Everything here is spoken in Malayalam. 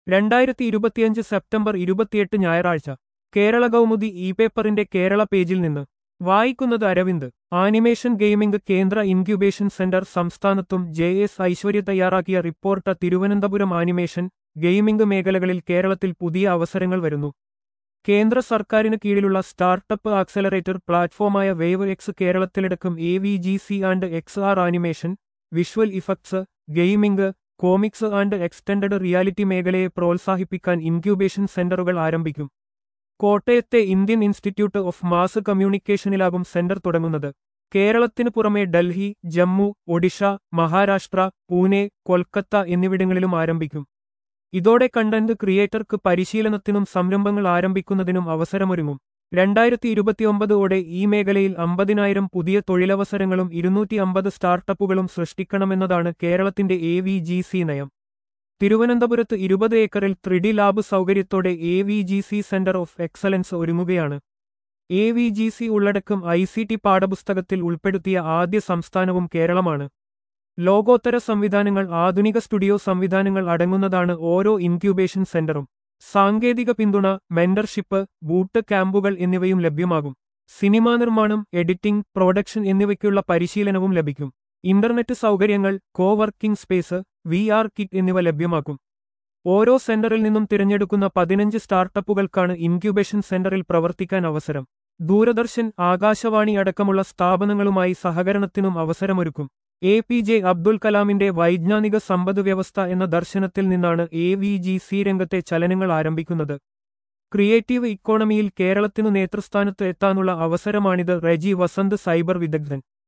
രണ്ടായിരത്തി ഇരുപത്തിയഞ്ച് സെപ്റ്റംബർ ഇരുപത്തിയെട്ട് ഞായറാഴ്ച കേരള കൗമുദി ഇ പേപ്പറിന്റെ കേരള പേജിൽ നിന്ന് വായിക്കുന്നത് അരവിന്ദ് ആനിമേഷൻ ഗെയിമിംഗ് കേന്ദ്ര ഇൻക്യുബേഷൻ സെന്റർ സംസ്ഥാനത്തും ജെ എസ് ഐശ്വര്യ തയ്യാറാക്കിയ റിപ്പോർട്ട് തിരുവനന്തപുരം ആനിമേഷൻ ഗെയിമിംഗ് മേഖലകളിൽ കേരളത്തിൽ പുതിയ അവസരങ്ങൾ വരുന്നു കേന്ദ്ര സർക്കാരിന് കീഴിലുള്ള സ്റ്റാർട്ടപ്പ് ആക്സലറേറ്റർ പ്ലാറ്റ്ഫോമായ വേവ് എക്സ് കേരളത്തിലടക്കം A V G C and X R animation visual effects gaming comics and extended reality മേഖലയെ പ്രോത്സാഹിപ്പിക്കാൻ ഇൻക്യൂബേഷൻ സെന്ററുകൾ ആരംഭിക്കും കോട്ടയത്തെ ഇന്ത്യൻ ഇൻസ്റ്റിറ്റ്യൂട്ട് ഓഫ് മാസ് കമ്മ്യൂണിക്കേഷനിലാകും സെന്റർ തുടങ്ങുന്നത് കേരളത്തിനു പുറമെ ഡൽഹി ജമ്മു ഒഡീഷ മഹാരാഷ്ട്ര പൂനെ കൊൽക്കത്ത എന്നിവിടങ്ങളിലും ആരംഭിക്കും ഇതോടെ കണ്ടന്റ് ക്രിയേറ്റർക്ക് പരിശീലനത്തിനും സംരംഭങ്ങൾ ആരംഭിക്കുന്നതിനും അവസരമൊരുങ്ങും രണ്ടായിരത്തി ഇരുപത്തിയൊമ്പതോടെ ഈ മേഖലയിൽ അമ്പതിനായിരം പുതിയ തൊഴിലവസരങ്ങളും ഇരുന്നൂറ്റി അമ്പത് സ്റ്റാർട്ടപ്പുകളും സൃഷ്ടിക്കണമെന്നതാണ് കേരളത്തിന്റെ എ വി ജി സി നയം തിരുവനന്തപുരത്ത് ഇരുപത് ഏക്കറിൽ ത്രിഡി ലാബ് സൗകര്യത്തോടെ A V G C centre of excellence ഒരുങ്ങുകയാണ് എ വി ജി സി ഉള്ളടക്കം ഐ സി ടി പാഠപുസ്തകത്തിൽ ഉൾപ്പെടുത്തിയ ആദ്യ സംസ്ഥാനവും കേരളമാണ് ലോകോത്തര സംവിധാനങ്ങൾ ആധുനിക സ്റ്റുഡിയോ സംവിധാനങ്ങൾ അടങ്ങുന്നതാണ് ഓരോ ഇൻക്യൂബേഷൻ സെന്ററും സാങ്കേതിക പിന്തുണ മെന്റർഷിപ്പ് ബൂട്ട് ക്യാമ്പുകൾ എന്നിവയും ലഭ്യമാകും സിനിമാ നിർമ്മാണം എഡിറ്റിംഗ് പ്രൊഡക്ഷൻ എന്നിവയ്ക്കുള്ള പരിശീലനവും ലഭിക്കും ഇന്റർനെറ്റ് സൗകര്യങ്ങൾ coworking space V R kit എന്നിവ ലഭ്യമാക്കും ഓരോ സെന്ററിൽ നിന്നും തിരഞ്ഞെടുക്കുന്ന പതിനഞ്ച് സ്റ്റാർട്ടപ്പുകൾക്കാണ് ഇൻക്യുബേഷൻ സെന്ററിൽ പ്രവർത്തിക്കാൻ അവസരം ദൂരദർശൻ ആകാശവാണി അടക്കമുള്ള സ്ഥാപനങ്ങളുമായി സഹകരണത്തിനും അവസരമൊരുക്കും എ പി ജെ അബ്ദുൽ കലാമിന്റെ വൈജ്ഞാനിക സമ്പദ്വ്യവസ്ഥ എന്ന ദർശനത്തിൽ നിന്നാണ് എ വി ജി സി രംഗത്തെ ചലനങ്ങൾ ആരംഭിക്കുന്നത് ക്രിയേറ്റീവ് ഇക്കോണമിയിൽ കേരളത്തിനു നേതൃസ്ഥാനത്ത് എത്താനുള്ള അവസരമാണിത് റെജി വസന്ത് സൈബർ വിദഗ്ധൻ